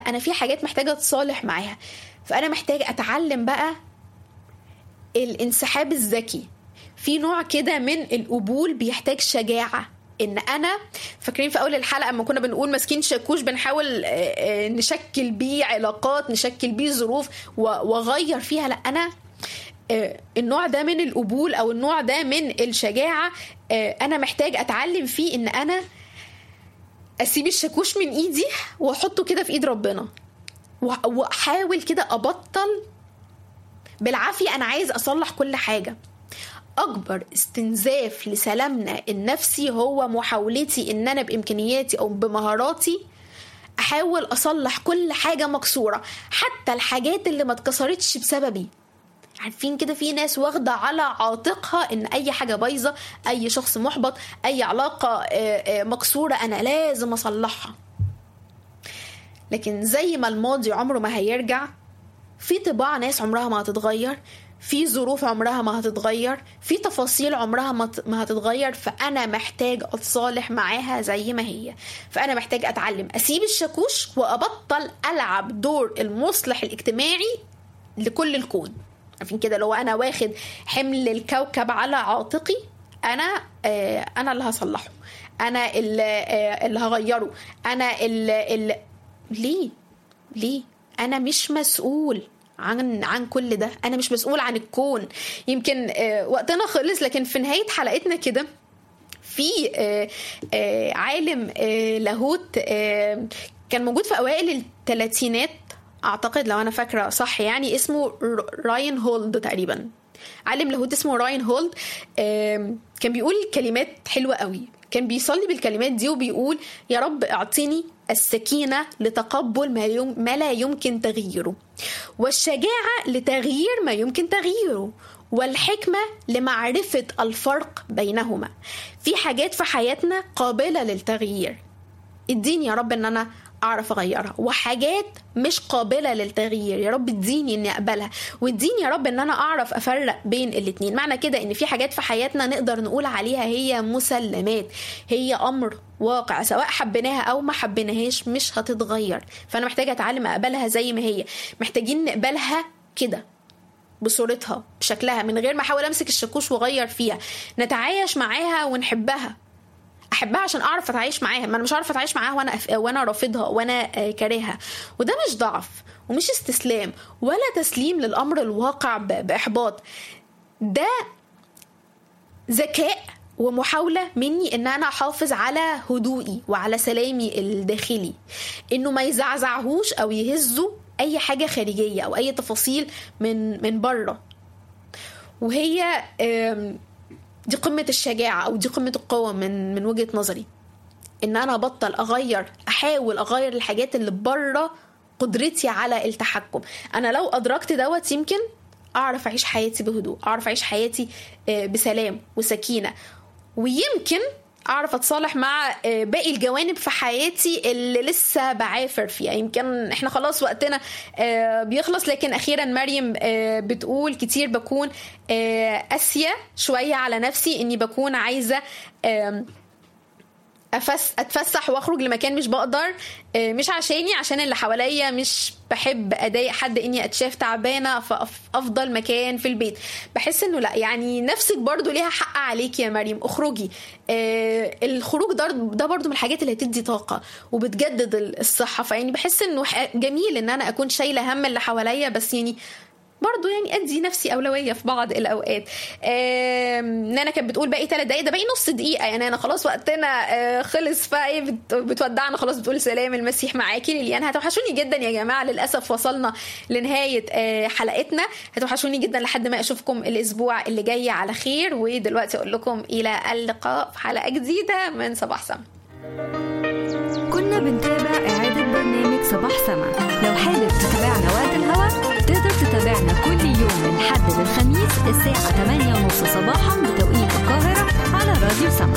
انا في حاجات محتاجه اتصالح معاها فانا محتاجه اتعلم بقى الانسحاب الذكي في نوع كده من القبول بيحتاج شجاعه ان انا فاكرين في اول الحلقه لما كنا بنقول ماسكين شاكوش بنحاول آه، آه، نشكل بيه علاقات نشكل بيه ظروف و- واغير فيها لا انا آه، النوع ده من القبول او النوع ده من الشجاعه آه، انا محتاج اتعلم فيه ان انا اسيب الشاكوش من ايدي واحطه كده في ايد ربنا وأ- واحاول كده ابطل بالعافيه انا عايز اصلح كل حاجه اكبر استنزاف لسلامنا النفسي هو محاولتي ان انا بامكانياتي او بمهاراتي احاول اصلح كل حاجه مكسوره حتى الحاجات اللي ما اتكسرتش بسببي عارفين كده في ناس واخده على عاتقها ان اي حاجه بايظه اي شخص محبط اي علاقه آه، آه، مكسوره انا لازم اصلحها لكن زي ما الماضي عمره ما هيرجع في طباع ناس عمرها ما هتتغير في ظروف عمرها ما هتتغير في تفاصيل عمرها ما ت- ما هتتغير فانا محتاج اتصالح معاها زي ما هي فانا محتاج اتعلم اسيب الشاكوش وابطل العب دور المصلح الاجتماعي لكل الكون عارفين كده لو انا واخد حمل الكوكب على عاتقي انا آه انا اللي هصلحه انا اللي, آه اللي هغيره انا اللي, اللي ليه ليه انا مش مسؤول عن عن كل ده انا مش مسؤول عن الكون يمكن آه وقتنا خلص لكن في نهايه حلقتنا كده في آه، آه، عالم آه، لاهوت آه، كان موجود في اوائل الثلاثينات اعتقد لو انا فاكره صح يعني اسمه ر- راين هولد تقريبا عالم لاهوت اسمه راين هولد آم، كان بيقول كلمات حلوه قوي كان بيصلي بالكلمات دي وبيقول يا رب اعطيني السكينة لتقبل ما, يم ما لا يمكن تغييره والشجاعة لتغيير ما يمكن تغييره والحكمة لمعرفة الفرق بينهما في حاجات في حياتنا قابلة للتغيير اديني يا رب ان انا اعرف اغيرها وحاجات مش قابله للتغيير يا رب اديني اني اقبلها واديني يا رب ان انا اعرف افرق بين الاتنين معنى كده ان في حاجات في حياتنا نقدر نقول عليها هي مسلمات هي امر واقع سواء حبيناها او ما حبيناهاش مش هتتغير فانا محتاجه اتعلم اقبلها زي ما هي محتاجين نقبلها كده بصورتها بشكلها من غير ما احاول امسك الشاكوش واغير فيها نتعايش معاها ونحبها احبها عشان اعرف اتعايش معاها ما انا مش عارفه اتعايش معاها وانا أف... وانا رافضها وانا آه، كارهها وده مش ضعف ومش استسلام ولا تسليم للامر الواقع ب... باحباط ده ذكاء ومحاولة مني ان انا احافظ على هدوئي وعلى سلامي الداخلي انه ما يزعزعهوش او يهزه اي حاجة خارجية او اي تفاصيل من من بره وهي آم، دي قمة الشجاعة أو دي قمة القوة من من وجهة نظري إن أنا أبطل أغير أحاول أغير الحاجات اللي بره قدرتي على التحكم أنا لو أدركت دوت يمكن أعرف أعيش حياتي بهدوء أعرف أعيش حياتي آه، بسلام وسكينة ويمكن اعرف اتصالح مع آه، باقي الجوانب في حياتي اللي لسه بعافر فيها يمكن احنا خلاص وقتنا آه، بيخلص لكن اخيرا مريم آه، بتقول كتير بكون آه، قاسيه شويه على نفسي اني بكون عايزه آم، أفس اتفسح واخرج لمكان مش بقدر آه، مش عشاني عشان اللي حواليا مش بحب اضايق حد اني اتشاف تعبانه فافضل مكان في البيت بحس انه لا يعني نفسك برضو ليها حق عليك يا مريم اخرجي آه الخروج ده ده برضو من الحاجات اللي هتدي طاقه وبتجدد الصحه فيعني بحس انه ح- جميل ان انا اكون شايله هم اللي حواليا بس يعني برضو يعني ادي نفسي اولويه في بعض الاوقات آم، نانا كانت بتقول باقي ثلاث دقايق ده باقي نص دقيقه يعني انا خلاص وقتنا آه، خلص فايه بت- بتودعنا خلاص بتقول سلام المسيح معاكي ليليان هتوحشوني جدا يا جماعه للاسف وصلنا لنهايه آه، حلقتنا هتوحشوني جدا لحد ما اشوفكم الاسبوع اللي جاي على خير ودلوقتي اقول لكم الى اللقاء في حلقه جديده من صباح سما كنا بنتابع إعادة برنامج صباح سما لو حابب تتابعنا وقت الهوا تقدر تتابعنا كل يوم من حد للخميس الساعة 8:30 صباحا بتوقيت القاهرة على راديو سما